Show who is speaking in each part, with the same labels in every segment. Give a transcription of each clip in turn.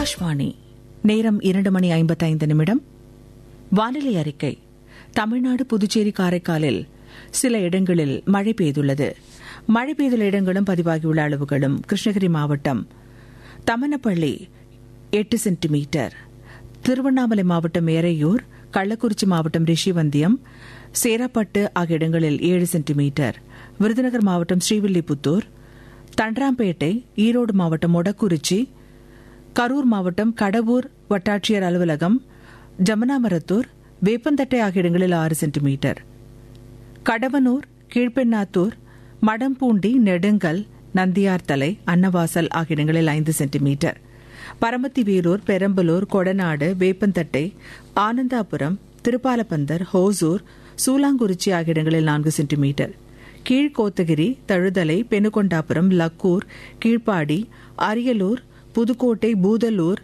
Speaker 1: ஆகாஷ்வாணி நேரம் இரண்டு மணி ஐம்பத்தைந்து நிமிடம் வானிலை அறிக்கை தமிழ்நாடு புதுச்சேரி காரைக்காலில் சில இடங்களில் மழை பெய்துள்ளது மழை பெய்துள்ள இடங்களும் பதிவாகியுள்ள அளவுகளும் கிருஷ்ணகிரி மாவட்டம் தமனப்பள்ளி எட்டு சென்டிமீட்டர் திருவண்ணாமலை மாவட்டம் ஏரையூர் கள்ளக்குறிச்சி மாவட்டம் ரிஷிவந்தியம் சேராப்பட்டு ஆகிய இடங்களில் ஏழு சென்டிமீட்டர் விருதுநகர் மாவட்டம் ஸ்ரீவில்லிபுத்தூர் தண்டராம்பேட்டை ஈரோடு மாவட்டம் மொடக்குறிச்சி கரூர் மாவட்டம் கடவூர் வட்டாட்சியர் அலுவலகம் ஜமனாமரத்தூர் வேப்பந்தட்டை ஆகிய இடங்களில் ஆறு சென்டிமீட்டர் கடவனூர் கீழ்பெண்ணாத்தூர் மடம்பூண்டி நெடுங்கல் நந்தியார்தலை அன்னவாசல் ஆகிய இடங்களில் ஐந்து சென்டிமீட்டர் பரமத்தி வேலூர் பெரம்பலூர் கொடநாடு வேப்பந்தட்டை ஆனந்தாபுரம் திருப்பாலப்பந்தர் ஹோசூர் சூலாங்குறிச்சி ஆகிய இடங்களில் நான்கு சென்டிமீட்டர் கீழ்கோத்தகிரி தழுதலை பெனுகொண்டாபுரம் லக்கூர் கீழ்ப்பாடி அரியலூர் புதுக்கோட்டை பூதலூர்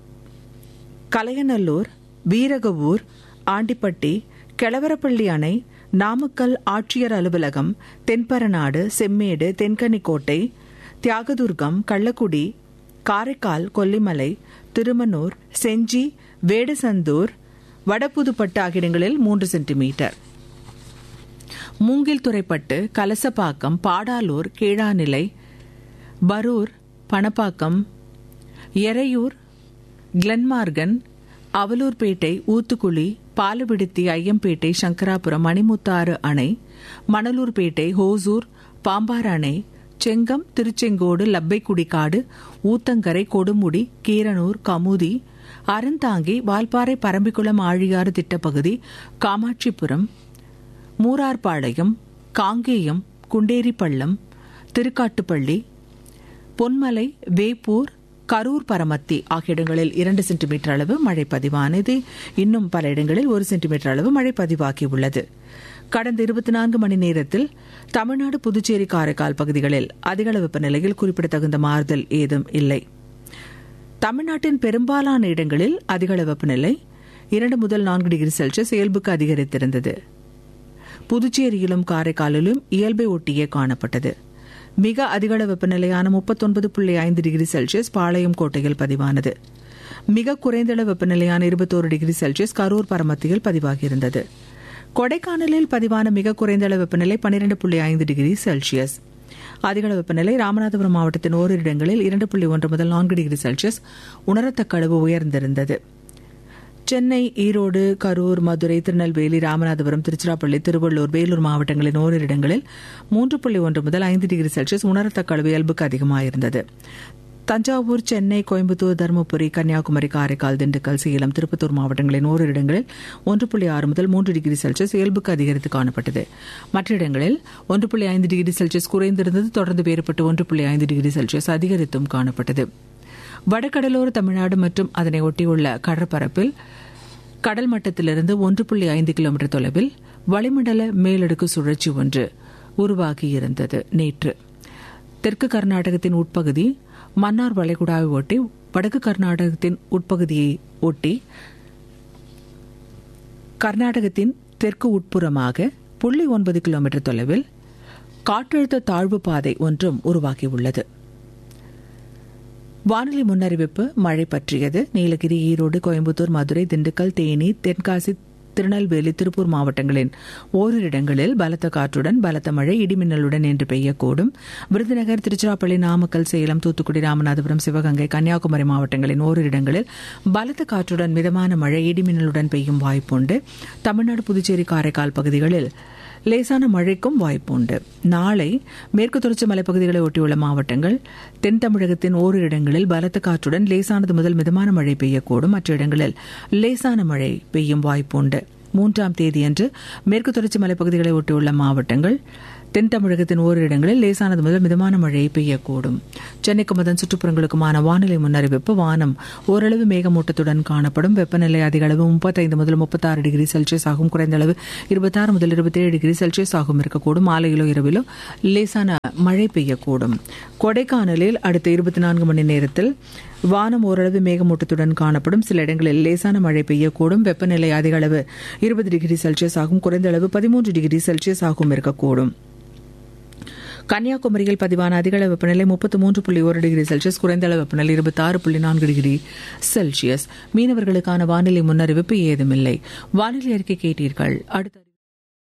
Speaker 1: கலையநல்லூர் வீரகவூர் ஆண்டிப்பட்டி கெளவரப்பள்ளி அணை நாமக்கல் ஆட்சியர் அலுவலகம் தென்பரநாடு செம்மேடு தென்கனிக்கோட்டை தியாகதுர்கம் கள்ளக்குடி காரைக்கால் கொல்லிமலை திருமனூர் செஞ்சி வேடசந்தூர் வடபுதுப்பட்டு ஆகிய இடங்களில் மூன்று சென்டிமீட்டர் மூங்கில் துறைப்பட்டு கலசப்பாக்கம் பாடாலூர் கீழாநிலை பரூர் பணப்பாக்கம் எரையூர் கிளன்மார்கன் அவலூர்பேட்டை ஊத்துக்குழி பாலவிடுத்தி ஐயம்பேட்டை சங்கராபுரம் மணிமுத்தாறு அணை மணலூர்பேட்டை ஹோசூர் பாம்பார் அணை செங்கம் திருச்செங்கோடு லப்பைக்குடிக்காடு ஊத்தங்கரை கொடுமுடி கீரனூர் கமுதி அறந்தாங்கி வால்பாறை பரம்பிக்குளம் ஆழியாறு திட்டப்பகுதி காமாட்சிபுரம் மூரார்பாளையம் காங்கேயம் குண்டேரிப்பள்ளம் திருக்காட்டுப்பள்ளி பொன்மலை வேப்பூர் கரூர் பரமத்தி ஆகிய இடங்களில் இரண்டு சென்டிமீட்டர் அளவு மழை பதிவானது இன்னும் பல இடங்களில் ஒரு சென்டிமீட்டர் அளவு மழை பதிவாகியுள்ளது கடந்த இருபத்தி நான்கு மணி நேரத்தில் தமிழ்நாடு புதுச்சேரி காரைக்கால் பகுதிகளில் அதிகளவு வெப்பநிலையில் குறிப்பிடத்தகுந்த மாறுதல் ஏதும் இல்லை தமிழ்நாட்டின் பெரும்பாலான இடங்களில் அதிகளவு வெப்பநிலை இரண்டு முதல் நான்கு டிகிரி செல்சியஸ் இயல்புக்கு அதிகரித்திருந்தது புதுச்சேரியிலும் காரைக்காலிலும் இயல்பை ஒட்டியே காணப்பட்டது மிக அதிகள வெப்பநிலையான முப்பத்தொன்பது புள்ளி ஐந்து டிகிரி செல்சியஸ் பாளையம் கோட்டையில் பதிவானது மிக குறைந்தளவு வெப்பநிலையான இருபத்தோரு டிகிரி செல்சியஸ் கரூர் பரமத்தியில் பதிவாகியிருந்தது கொடைக்கானலில் பதிவான மிக குறைந்தளவு வெப்பநிலை பன்னிரண்டு புள்ளி ஐந்து டிகிரி செல்சியஸ் அதிகளவு வெப்பநிலை ராமநாதபுரம் மாவட்டத்தின் ஓரிரு இடங்களில் இரண்டு புள்ளி ஒன்று முதல் நான்கு டிகிரி செல்சியஸ் உணரத்தக்க அளவு உயர்ந்திருந்தது சென்னை ஈரோடு கரூர் மதுரை திருநெல்வேலி ராமநாதபுரம் திருச்சிராப்பள்ளி திருவள்ளூர் வேலூர் மாவட்டங்களின் ஓரிரு இடங்களில் மூன்று புள்ளி ஒன்று முதல் ஐந்து டிகிரி செல்சியஸ் உணரத்தக்க அளவு இயல்புக்கு அதிகமாயிருந்தது தஞ்சாவூர் சென்னை கோயம்புத்தூர் தருமபுரி கன்னியாகுமரி காரைக்கால் திண்டுக்கல் சேலம் திருப்பத்தூர் மாவட்டங்களின் ஓரிரு இடங்களில் ஒன்று புள்ளி ஆறு முதல் மூன்று டிகிரி செல்சியஸ் இயல்புக்கு அதிகரித்து காணப்பட்டது மற்ற இடங்களில் ஒன்று புள்ளி ஐந்து டிகிரி செல்சியஸ் குறைந்திருந்தது தொடர்ந்து வேறுபட்டு ஒன்று புள்ளி ஐந்து டிகிரி செல்சியஸ் அதிகரித்தும் காணப்பட்டது வடகடலோர தமிழ்நாடு மற்றும் அதனை ஒட்டியுள்ள கடற்பரப்பில் கடல் மட்டத்திலிருந்து ஒன்று புள்ளி ஐந்து கிலோமீட்டர் தொலைவில் வளிமண்டல மேலடுக்கு சுழற்சி ஒன்று உருவாகியிருந்தது நேற்று தெற்கு கர்நாடகத்தின் உட்பகுதி மன்னார் வளைகுடாவை ஒட்டி வடக்கு கர்நாடகத்தின் உட்பகுதியை ஒட்டி கர்நாடகத்தின் தெற்கு உட்புறமாக புள்ளி ஒன்பது கிலோமீட்டர் தொலைவில் காற்றழுத்த தாழ்வு பாதை ஒன்றும் உருவாகியுள்ளது வானிலை முன்னறிவிப்பு மழை பற்றியது நீலகிரி ஈரோடு கோயம்புத்தூர் மதுரை திண்டுக்கல் தேனி தென்காசி திருநெல்வேலி திருப்பூர் மாவட்டங்களின் ஓரிரு இடங்களில் பலத்த காற்றுடன் பலத்த மழை இடிமின்னலுடன் இன்று பெய்யக்கூடும் விருதுநகர் திருச்சிராப்பள்ளி நாமக்கல் சேலம் தூத்துக்குடி ராமநாதபுரம் சிவகங்கை கன்னியாகுமரி மாவட்டங்களின் ஓரிரு இடங்களில் பலத்த காற்றுடன் மிதமான மழை இடிமின்னலுடன் பெய்யும் வாய்ப்புண்டு தமிழ்நாடு புதுச்சேரி காரைக்கால் பகுதிகளில் லேசான மழைக்கும் வாய்ப்புண்டு நாளை மேற்கு தொடர்ச்சி மலைப்பகுதிகளை ஒட்டியுள்ள மாவட்டங்கள் தென் தமிழகத்தின் ஓரிரு இடங்களில் பலத்த காற்றுடன் லேசானது முதல் மிதமான மழை பெய்யக்கூடும் மற்ற இடங்களில் லேசான மழை பெய்யும் வாய்ப்புண்டு மூன்றாம் தேதியன்று மேற்கு தொடர்ச்சி மலைப்பகுதிகளை ஒட்டியுள்ள மாவட்டங்கள் தென் தமிழகத்தின் ஓரிரு இடங்களில் லேசானது முதல் மிதமான மழை பெய்யக்கூடும் சென்னைக்கும் அதன் சுற்றுப்புறங்களுக்குமான வானிலை முன்னறிவிப்பு வானம் ஓரளவு மேகமூட்டத்துடன் காணப்படும் வெப்பநிலை அதிக அளவு முப்பத்தைந்து முதல் முப்பத்தாறு டிகிரி செல்சியஸ் ஆகும் குறைந்த அளவு இருபத்தாறு முதல் இருபத்தேழு டிகிரி செல்சியஸ் ஆகும் இருக்கக்கூடும் மாலையிலோ இரவிலோ லேசான மழை பெய்யக்கூடும் கொடைக்கானலில் அடுத்த இருபத்தி நான்கு மணி நேரத்தில் வானம் ஓரளவு மேகமூட்டத்துடன் காணப்படும் சில இடங்களில் லேசான மழை பெய்யக்கூடும் வெப்பநிலை அதிக அளவு இருபது டிகிரி செல்சியஸ் ஆகும் குறைந்த அளவு பதிமூன்று டிகிரி செல்சியஸ் ஆகும் இருக்கக்கூடும் கன்னியாகுமரியில் பதிவான அதிகளவு வெப்பநிலை முப்பத்து மூன்று புள்ளி ஒரு டிகிரி செல்சியஸ் குறைந்த அளவு வெப்பநிலை இருபத்தி ஆறு புள்ளி நான்கு டிகிரி செல்சியஸ் மீனவர்களுக்கான வானிலை முன்னறிவிப்பு ஏதுமில்லை வானிலை அறிக்கை கேட்டீர்கள் அடுத்த